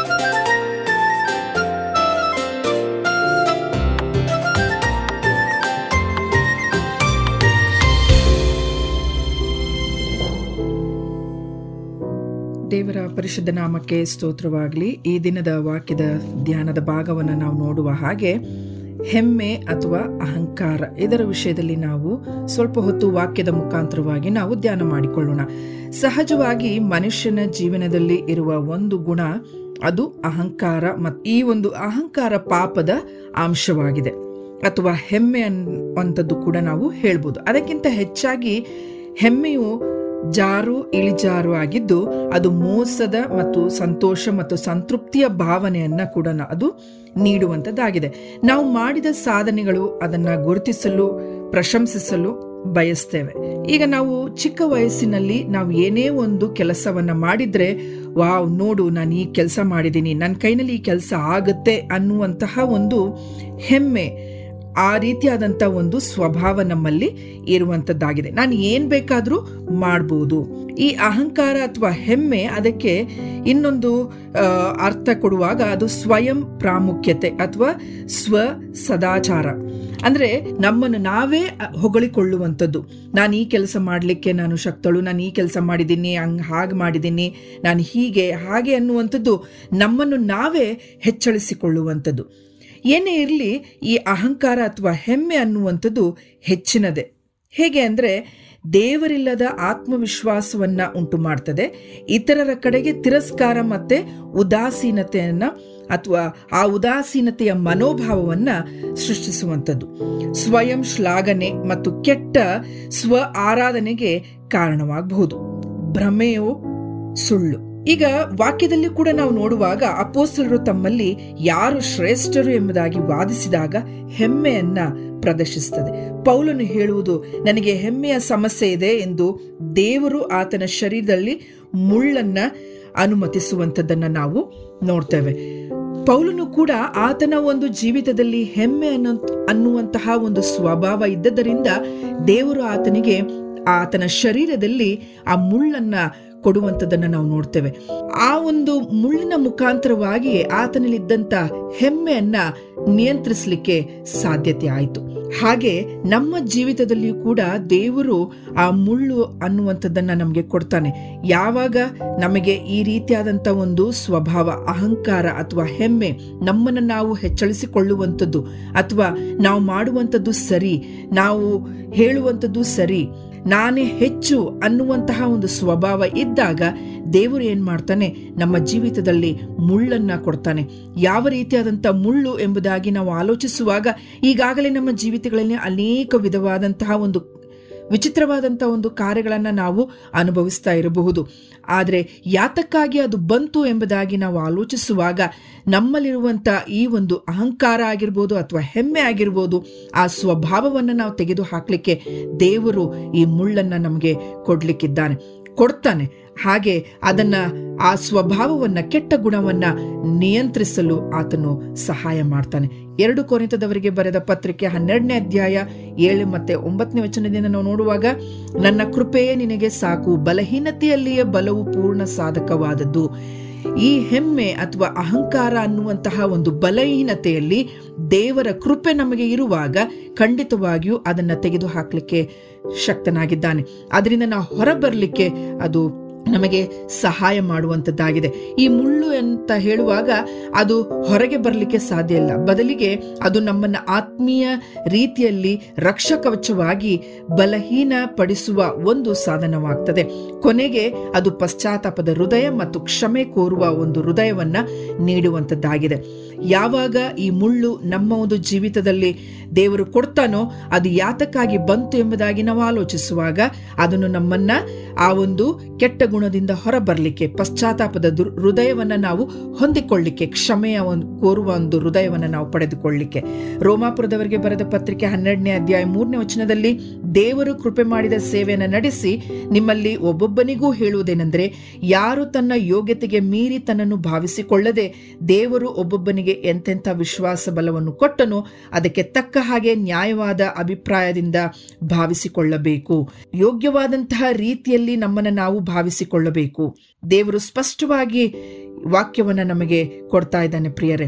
ದೇವರ ಪರಿಶುದ್ಧ ನಾಮಕ್ಕೆ ಸ್ತೋತ್ರವಾಗಲಿ ಈ ದಿನದ ವಾಕ್ಯದ ಧ್ಯಾನದ ಭಾಗವನ್ನು ನಾವು ನೋಡುವ ಹಾಗೆ ಹೆಮ್ಮೆ ಅಥವಾ ಅಹಂಕಾರ ಇದರ ವಿಷಯದಲ್ಲಿ ನಾವು ಸ್ವಲ್ಪ ಹೊತ್ತು ವಾಕ್ಯದ ಮುಖಾಂತರವಾಗಿ ನಾವು ಧ್ಯಾನ ಮಾಡಿಕೊಳ್ಳೋಣ ಸಹಜವಾಗಿ ಮನುಷ್ಯನ ಜೀವನದಲ್ಲಿ ಇರುವ ಒಂದು ಗುಣ ಅದು ಅಹಂಕಾರ ಮತ್ತು ಈ ಒಂದು ಅಹಂಕಾರ ಪಾಪದ ಅಂಶವಾಗಿದೆ ಅಥವಾ ಹೆಮ್ಮೆ ಅನ್ನುವಂಥದ್ದು ಕೂಡ ನಾವು ಹೇಳ್ಬೋದು ಅದಕ್ಕಿಂತ ಹೆಚ್ಚಾಗಿ ಹೆಮ್ಮೆಯು ಜಾರು ಇಳಿಜಾರು ಆಗಿದ್ದು ಅದು ಮೋಸದ ಮತ್ತು ಸಂತೋಷ ಮತ್ತು ಸಂತೃಪ್ತಿಯ ಭಾವನೆಯನ್ನ ಕೂಡ ನ- ಅದು ನೀಡುವಂಥದ್ದಾಗಿದೆ ನಾವು ಮಾಡಿದ ಸಾಧನೆಗಳು ಅದನ್ನ ಗುರುತಿಸಲು ಪ್ರಶಂಸಿಸಲು ಬಯಸ್ತೇವೆ ಈಗ ನಾವು ಚಿಕ್ಕ ವಯಸ್ಸಿನಲ್ಲಿ ನಾವು ಏನೇ ಒಂದು ಕೆಲಸವನ್ನ ಮಾಡಿದ್ರೆ ವಾವ್ ನೋಡು ನಾನು ಈ ಕೆಲಸ ಮಾಡಿದ್ದೀನಿ ನನ್ನ ಕೈನಲ್ಲಿ ಈ ಕೆಲಸ ಆಗುತ್ತೆ ಅನ್ನುವಂತಹ ಒಂದು ಹೆಮ್ಮೆ ಆ ರೀತಿಯಾದಂಥ ಒಂದು ಸ್ವಭಾವ ನಮ್ಮಲ್ಲಿ ಇರುವಂಥದ್ದಾಗಿದೆ ನಾನು ಏನ್ ಬೇಕಾದರೂ ಮಾಡ್ಬೋದು ಈ ಅಹಂಕಾರ ಅಥವಾ ಹೆಮ್ಮೆ ಅದಕ್ಕೆ ಇನ್ನೊಂದು ಆ, ಅರ್ಥ ಕೊಡುವಾಗ ಅದು ಸ್ವಯಂ ಪ್ರಾಮುಖ್ಯತೆ ಅಥವಾ ಸ್ವ ಸದಾಚಾರ ಅಂದ್ರೆ ನಮ್ಮನ್ನು ನಾವೇ ಹೊಗಳಿಕೊಳ್ಳುವಂಥದ್ದು ನಾನು ಈ ಕೆಲಸ ಮಾಡಲಿಕ್ಕೆ ನಾನು ಶಕ್ತಳು ನಾನು ಈ ಕೆಲಸ ಮಾಡಿದ್ದೀನಿ ಹಂಗ್ ಹಾಗೆ ಮಾಡಿದ್ದೀನಿ ನಾನು ಹೀಗೆ ಹಾಗೆ ಅನ್ನುವಂಥದ್ದು ನಮ್ಮನ್ನು ನಾವೇ ಹೆಚ್ಚಳಿಸಿಕೊಳ್ಳುವಂಥದ್ದು ಏನೇ ಇರಲಿ ಈ ಅಹಂಕಾರ ಅಥವಾ ಹೆಮ್ಮೆ ಅನ್ನುವಂಥದ್ದು ಹೆಚ್ಚಿನದೆ ಹೇಗೆ ಅಂದರೆ ದೇವರಿಲ್ಲದ ಆತ್ಮವಿಶ್ವಾಸವನ್ನ ಉಂಟು ಮಾಡ್ತದೆ ಇತರರ ಕಡೆಗೆ ತಿರಸ್ಕಾರ ಮತ್ತೆ ಉದಾಸೀನತೆಯನ್ನ ಅಥವಾ ಆ ಉದಾಸೀನತೆಯ ಮನೋಭಾವವನ್ನ ಸೃಷ್ಟಿಸುವಂಥದ್ದು ಸ್ವಯಂ ಶ್ಲಾಘನೆ ಮತ್ತು ಕೆಟ್ಟ ಸ್ವ ಆರಾಧನೆಗೆ ಕಾರಣವಾಗಬಹುದು ಭ್ರಮೆಯು ಸುಳ್ಳು ಈಗ ವಾಕ್ಯದಲ್ಲಿ ಕೂಡ ನಾವು ನೋಡುವಾಗ ಅಪೋಸ್ತಲರು ತಮ್ಮಲ್ಲಿ ಯಾರು ಶ್ರೇಷ್ಠರು ಎಂಬುದಾಗಿ ವಾದಿಸಿದಾಗ ಹೆಮ್ಮೆಯನ್ನ ಪ್ರದರ್ಶಿಸುತ್ತದೆ ಪೌಲನು ಹೇಳುವುದು ನನಗೆ ಹೆಮ್ಮೆಯ ಸಮಸ್ಯೆ ಇದೆ ಎಂದು ದೇವರು ಆತನ ಶರೀರದಲ್ಲಿ ಮುಳ್ಳನ್ನ ಅನುಮತಿಸುವಂಥದ್ದನ್ನ ನಾವು ನೋಡ್ತೇವೆ ಪೌಲನು ಕೂಡ ಆತನ ಒಂದು ಜೀವಿತದಲ್ಲಿ ಹೆಮ್ಮೆ ಅನ್ನೋ ಅನ್ನುವಂತಹ ಒಂದು ಸ್ವಭಾವ ಇದ್ದದರಿಂದ ದೇವರು ಆತನಿಗೆ ಆತನ ಶರೀರದಲ್ಲಿ ಆ ಮುಳ್ಳನ್ನ ಕೊಡುವಂಥದ್ದನ್ನ ನಾವು ನೋಡ್ತೇವೆ ಆ ಒಂದು ಮುಳ್ಳಿನ ಮುಖಾಂತರವಾಗಿ ಆತನಲ್ಲಿದ್ದಂತ ಹೆಮ್ಮೆಯನ್ನ ನಿಯಂತ್ರಿಸಲಿಕ್ಕೆ ಸಾಧ್ಯತೆ ಆಯಿತು ಹಾಗೆ ನಮ್ಮ ಜೀವಿತದಲ್ಲಿಯೂ ಕೂಡ ದೇವರು ಆ ಮುಳ್ಳು ಅನ್ನುವಂಥದ್ದನ್ನ ನಮಗೆ ಕೊಡ್ತಾನೆ ಯಾವಾಗ ನಮಗೆ ಈ ರೀತಿಯಾದಂಥ ಒಂದು ಸ್ವಭಾವ ಅಹಂಕಾರ ಅಥವಾ ಹೆಮ್ಮೆ ನಮ್ಮನ್ನು ನಾವು ಹೆಚ್ಚಳಿಸಿಕೊಳ್ಳುವಂಥದ್ದು ಅಥವಾ ನಾವು ಮಾಡುವಂಥದ್ದು ಸರಿ ನಾವು ಹೇಳುವಂಥದ್ದು ಸರಿ ನಾನೇ ಹೆಚ್ಚು ಅನ್ನುವಂತಹ ಒಂದು ಸ್ವಭಾವ ಇದ್ದಾಗ ದೇವರು ಏನ್ ಮಾಡ್ತಾನೆ ನಮ್ಮ ಜೀವಿತದಲ್ಲಿ ಮುಳ್ಳನ್ನ ಕೊಡ್ತಾನೆ ಯಾವ ರೀತಿಯಾದಂಥ ಮುಳ್ಳು ಎಂಬುದಾಗಿ ನಾವು ಆಲೋಚಿಸುವಾಗ ಈಗಾಗಲೇ ನಮ್ಮ ಜೀವಿತಗಳಲ್ಲಿ ಅನೇಕ ವಿಧವಾದಂತಹ ಒಂದು ವಿಚಿತ್ರವಾದಂತಹ ಒಂದು ಕಾರ್ಯಗಳನ್ನು ನಾವು ಅನುಭವಿಸ್ತಾ ಇರಬಹುದು ಆದರೆ ಯಾತಕ್ಕಾಗಿ ಅದು ಬಂತು ಎಂಬುದಾಗಿ ನಾವು ಆಲೋಚಿಸುವಾಗ ನಮ್ಮಲ್ಲಿರುವಂಥ ಈ ಒಂದು ಅಹಂಕಾರ ಆಗಿರ್ಬೋದು ಅಥವಾ ಹೆಮ್ಮೆ ಆಗಿರ್ಬೋದು ಆ ಸ್ವಭಾವವನ್ನು ನಾವು ತೆಗೆದು ಹಾಕಲಿಕ್ಕೆ ದೇವರು ಈ ಮುಳ್ಳನ್ನು ನಮಗೆ ಕೊಡ್ಲಿಕ್ಕಿದ್ದಾನೆ ಕೊಡ್ತಾನೆ ಹಾಗೆ ಅದನ್ನ ಆ ಸ್ವಭಾವವನ್ನ ಕೆಟ್ಟ ಗುಣವನ್ನ ನಿಯಂತ್ರಿಸಲು ಆತನು ಸಹಾಯ ಮಾಡ್ತಾನೆ ಎರಡು ಕೊರಿತದವರಿಗೆ ಬರೆದ ಪತ್ರಿಕೆ ಹನ್ನೆರಡನೇ ಅಧ್ಯಾಯ ಏಳು ಮತ್ತೆ ಒಂಬತ್ತನೇ ವಚನದಿಂದ ನಾವು ನೋಡುವಾಗ ನನ್ನ ಕೃಪೆಯೇ ನಿನಗೆ ಸಾಕು ಬಲಹೀನತೆಯಲ್ಲಿಯೇ ಬಲವು ಪೂರ್ಣ ಸಾಧಕವಾದದ್ದು ಈ ಹೆಮ್ಮೆ ಅಥವಾ ಅಹಂಕಾರ ಅನ್ನುವಂತಹ ಒಂದು ಬಲಹೀನತೆಯಲ್ಲಿ ದೇವರ ಕೃಪೆ ನಮಗೆ ಇರುವಾಗ ಖಂಡಿತವಾಗಿಯೂ ಅದನ್ನ ತೆಗೆದು ಹಾಕಲಿಕ್ಕೆ ಶಕ್ತನಾಗಿದ್ದಾನೆ ಅದರಿಂದ ನಾವು ಹೊರಬರಲಿಕ್ಕೆ ಅದು ನಮಗೆ ಸಹಾಯ ಮಾಡುವಂಥದ್ದಾಗಿದೆ ಈ ಮುಳ್ಳು ಅಂತ ಹೇಳುವಾಗ ಅದು ಹೊರಗೆ ಬರಲಿಕ್ಕೆ ಸಾಧ್ಯ ಇಲ್ಲ ಬದಲಿಗೆ ಅದು ನಮ್ಮನ್ನ ಆತ್ಮೀಯ ರೀತಿಯಲ್ಲಿ ರಕ್ಷಕವಚವಾಗಿ ಬಲಹೀನ ಪಡಿಸುವ ಒಂದು ಸಾಧನವಾಗ್ತದೆ ಕೊನೆಗೆ ಅದು ಪಶ್ಚಾತ್ತಾಪದ ಹೃದಯ ಮತ್ತು ಕ್ಷಮೆ ಕೋರುವ ಒಂದು ಹೃದಯವನ್ನ ನೀಡುವಂಥದ್ದಾಗಿದೆ ಯಾವಾಗ ಈ ಮುಳ್ಳು ನಮ್ಮ ಒಂದು ಜೀವಿತದಲ್ಲಿ ದೇವರು ಕೊಡ್ತಾನೋ ಅದು ಯಾತಕ್ಕಾಗಿ ಬಂತು ಎಂಬುದಾಗಿ ನಾವು ಆಲೋಚಿಸುವಾಗ ಅದನ್ನು ನಮ್ಮನ್ನ ಆ ಒಂದು ಕೆಟ್ಟ ಗುಣದಿಂದ ಹೊರಬರಲಿಕ್ಕೆ ಪಶ್ಚಾತ್ತಾಪದ ದು- ಹೃದಯವನ್ನ ನಾವು ಹೊಂದಿಕೊಳ್ಳಿಕ್ಕೆ ಕ್ಷಮೆಯ ಒಂದು ಕೋರುವ ಒಂದು ಹೃದಯವನ್ನ ನಾವು ಪಡೆದುಕೊಳ್ಳಿಕ್ಕೆ ರೋಮಾಪುರದವರಿಗೆ ಬರೆದ ಪತ್ರಿಕೆ ಹನ್ನೆರಡನೇ ಅಧ್ಯಾಯ ಮೂರನೇ ವಚನದಲ್ಲಿ ದೇವರು ಕೃಪೆ ಮಾಡಿದ ಸೇವೆಯನ್ನು ನಡೆಸಿ ನಿಮ್ಮಲ್ಲಿ ಒಬ್ಬೊಬ್ಬನಿಗೂ ಹೇಳುವುದೇನೆಂದರೆ ಯಾರು ತನ್ನ ಯೋಗ್ಯತೆಗೆ ಮೀರಿ ತನ್ನನ್ನು ಭಾವಿಸಿಕೊಳ್ಳದೆ ದೇವರು ಒಬ್ಬೊಬ್ಬನಿಗೆ ಎಂತೆಂಥ ವಿಶ್ವಾಸ ಬಲವನ್ನು ಕೊಟ್ಟನೋ ಅದಕ್ಕೆ ತಕ್ಕ ಹಾಗೆ ನ್ಯಾಯವಾದ ಅಭಿಪ್ರಾಯದಿಂದ ಭಾವಿಸಿಕೊಳ್ಳಬೇಕು ಯೋಗ್ಯವಾದಂತಹ ರೀತಿಯಲ್ಲಿ ನಮ್ಮನ್ನು ನಾವು ಭಾವಿಸಿಕೊಳ್ಳಬೇಕು ದೇವರು ಸ್ಪಷ್ಟವಾಗಿ ವಾಕ್ಯವನ್ನ ನಮಗೆ ಕೊಡ್ತಾ ಇದ್ದಾನೆ ಪ್ರಿಯರೇ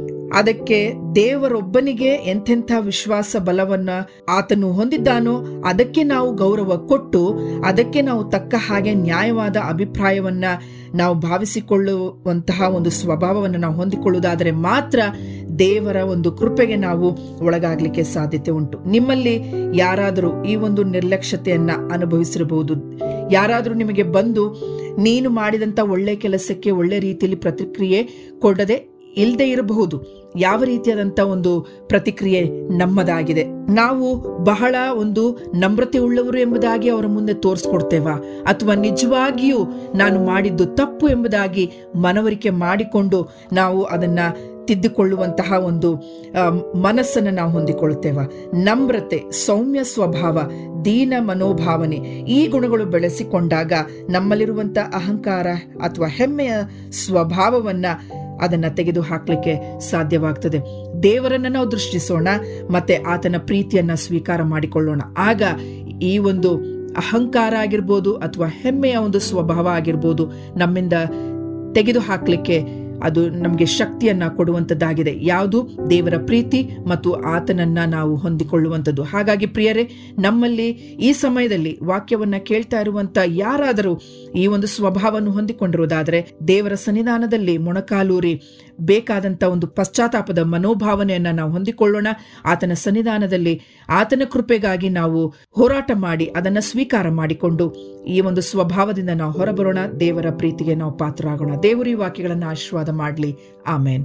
ಅದಕ್ಕೆ ದೇವರೊಬ್ಬನಿಗೆ ಎಂತೆಂಥ ವಿಶ್ವಾಸ ಬಲವನ್ನ ಆತನು ಹೊಂದಿದ್ದಾನೋ ಅದಕ್ಕೆ ನಾವು ಗೌರವ ಕೊಟ್ಟು ಅದಕ್ಕೆ ನಾವು ತಕ್ಕ ಹಾಗೆ ನ್ಯಾಯವಾದ ಅಭಿಪ್ರಾಯವನ್ನ ನಾವು ಭಾವಿಸಿಕೊಳ್ಳುವಂತಹ ಒಂದು ಸ್ವಭಾವವನ್ನು ನಾವು ಹೊಂದಿಕೊಳ್ಳುವುದಾದರೆ ಮಾತ್ರ ದೇವರ ಒಂದು ಕೃಪೆಗೆ ನಾವು ಒಳಗಾಗ್ಲಿಕ್ಕೆ ಸಾಧ್ಯತೆ ಉಂಟು ನಿಮ್ಮಲ್ಲಿ ಯಾರಾದರೂ ಈ ಒಂದು ನಿರ್ಲಕ್ಷ್ಯತೆಯನ್ನ ಅನುಭವಿಸಿರಬಹುದು ಯಾರಾದರೂ ನಿಮಗೆ ಬಂದು ನೀನು ಮಾಡಿದಂತ ಒಳ್ಳೆ ಕೆಲಸಕ್ಕೆ ಒಳ್ಳೆ ರೀತಿಯಲ್ಲಿ ಪ್ರತಿಕ್ರಿಯೆ ಕೊಡದೆ ಇಲ್ಲದೆ ಇರಬಹುದು ಯಾವ ರೀತಿಯಾದಂಥ ಒಂದು ಪ್ರತಿಕ್ರಿಯೆ ನಮ್ಮದಾಗಿದೆ ನಾವು ಬಹಳ ಒಂದು ನಮ್ರತೆ ಉಳ್ಳವರು ಎಂಬುದಾಗಿ ಅವರ ಮುಂದೆ ತೋರಿಸ್ಕೊಡ್ತೇವಾ ಅಥವಾ ನಿಜವಾಗಿಯೂ ನಾನು ಮಾಡಿದ್ದು ತಪ್ಪು ಎಂಬುದಾಗಿ ಮನವರಿಕೆ ಮಾಡಿಕೊಂಡು ನಾವು ಅದನ್ನ ತಿದ್ದುಕೊಳ್ಳುವಂತಹ ಒಂದು ಆ, ಮನಸ್ಸನ್ನು ನಾವು ಹೊಂದಿಕೊಳ್ಳುತ್ತೇವ ನಮ್ರತೆ ಸೌಮ್ಯ ಸ್ವಭಾವ ದೀನ ಮನೋಭಾವನೆ ಈ ಗುಣಗಳು ಬೆಳೆಸಿಕೊಂಡಾಗ ನಮ್ಮಲ್ಲಿರುವಂಥ ಅಹಂಕಾರ ಅಥವಾ ಹೆಮ್ಮೆಯ ಸ್ವಭಾವವನ್ನ ಅದನ್ನ ತೆಗೆದು ಹಾಕ್ಲಿಕ್ಕೆ ಸಾಧ್ಯವಾಗ್ತದೆ ದೇವರನ್ನ ನಾವು ದೃಷ್ಟಿಸೋಣ ಮತ್ತೆ ಆತನ ಪ್ರೀತಿಯನ್ನ ಸ್ವೀಕಾರ ಮಾಡಿಕೊಳ್ಳೋಣ ಆಗ ಈ ಒಂದು ಅಹಂಕಾರ ಆಗಿರ್ಬೋದು ಅಥವಾ ಹೆಮ್ಮೆಯ ಒಂದು ಸ್ವಭಾವ ಆಗಿರ್ಬೋದು ನಮ್ಮಿಂದ ತೆಗೆದು ಹಾಕ್ಲಿಕ್ಕೆ ಅದು ನಮಗೆ ಶಕ್ತಿಯನ್ನ ಕೊಡುವಂಥದ್ದಾಗಿದೆ ಯಾವುದು ದೇವರ ಪ್ರೀತಿ ಮತ್ತು ಆತನನ್ನ ನಾವು ಹೊಂದಿಕೊಳ್ಳುವಂಥದ್ದು ಹಾಗಾಗಿ ಪ್ರಿಯರೇ ನಮ್ಮಲ್ಲಿ ಈ ಸಮಯದಲ್ಲಿ ವಾಕ್ಯವನ್ನ ಕೇಳ್ತಾ ಇರುವಂತ ಯಾರಾದರೂ ಈ ಒಂದು ಸ್ವಭಾವವನ್ನು ಹೊಂದಿಕೊಂಡಿರುವುದಾದರೆ ದೇವರ ಸನ್ನಿಧಾನದಲ್ಲಿ ಮೊಣಕಾಲೂರಿ ಬೇಕಾದಂತ ಒಂದು ಪಶ್ಚಾತ್ತಾಪದ ಮನೋಭಾವನೆಯನ್ನ ನಾವು ಹೊಂದಿಕೊಳ್ಳೋಣ ಆತನ ಸನ್ನಿಧಾನದಲ್ಲಿ ಆತನ ಕೃಪೆಗಾಗಿ ನಾವು ಹೋರಾಟ ಮಾಡಿ ಅದನ್ನ ಸ್ವೀಕಾರ ಮಾಡಿಕೊಂಡು ಈ ಒಂದು ಸ್ವಭಾವದಿಂದ ನಾವು ಹೊರಬರೋಣ ದೇವರ ಪ್ರೀತಿಗೆ ನಾವು ಪಾತ್ರರಾಗೋಣ ದೇವರು ಈ ವಾಕ್ಯಗಳನ್ನು ಆಶೀರ್ವಾದ ಮಾಡಲಿ ಆಮೇನ್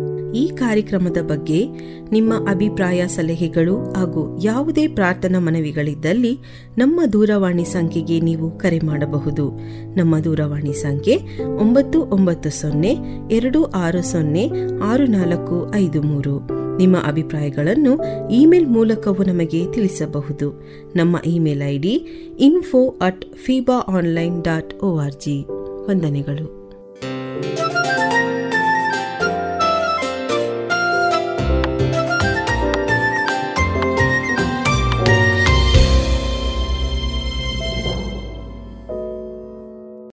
ಈ ಕಾರ್ಯಕ್ರಮದ ಬಗ್ಗೆ ನಿಮ್ಮ ಅಭಿಪ್ರಾಯ ಸಲಹೆಗಳು ಹಾಗೂ ಯಾವುದೇ ಪ್ರಾರ್ಥನಾ ಮನವಿಗಳಿದ್ದಲ್ಲಿ ನಮ್ಮ ದೂರವಾಣಿ ಸಂಖ್ಯೆಗೆ ನೀವು ಕರೆ ಮಾಡಬಹುದು ನಮ್ಮ ದೂರವಾಣಿ ಸಂಖ್ಯೆ ಒಂಬತ್ತು ಒಂಬತ್ತು ಸೊನ್ನೆ ಎರಡು ಆರು ಸೊನ್ನೆ ಆರು ನಾಲ್ಕು ಐದು ಮೂರು ನಿಮ್ಮ ಅಭಿಪ್ರಾಯಗಳನ್ನು ಇಮೇಲ್ ಮೂಲಕವೂ ನಮಗೆ ತಿಳಿಸಬಹುದು ನಮ್ಮ email ID info at Feeba online dot O R G ವಂದನೆಗಳು